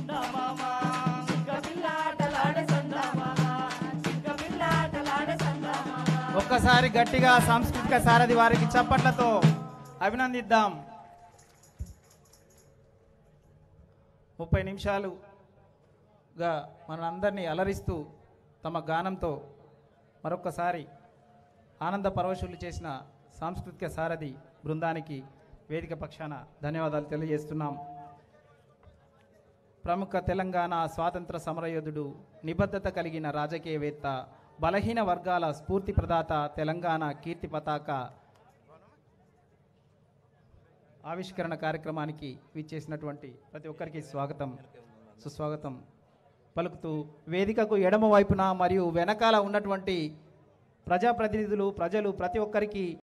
సందామామ సింగ పిల్లాటలాడే సందామామ సింగ పిల్లాటలాడే సందామామ ఒక్కసారి గట్టిగా సాంస్కృతిక సారథి వారికి చప్పట్లతో అభినందిద్దాం ముప్పై నిమిషాలుగా మనందరినీ అలరిస్తూ తమ గానంతో మరొక్కసారి ఆనంద పరవశులు చేసిన సాంస్కృతిక సారథి బృందానికి వేదిక పక్షాన ధన్యవాదాలు తెలియజేస్తున్నాం ప్రముఖ తెలంగాణ స్వాతంత్ర సమరయోధుడు నిబద్ధత కలిగిన రాజకీయవేత్త బలహీన వర్గాల స్ఫూర్తి ప్రదాత తెలంగాణ కీర్తి పతాక ఆవిష్కరణ కార్యక్రమానికి విచ్చేసినటువంటి ప్రతి ఒక్కరికి స్వాగతం సుస్వాగతం పలుకుతూ వేదికకు ఎడమ వైపున మరియు వెనకాల ఉన్నటువంటి ప్రజాప్రతినిధులు ప్రజలు ప్రతి ఒక్కరికి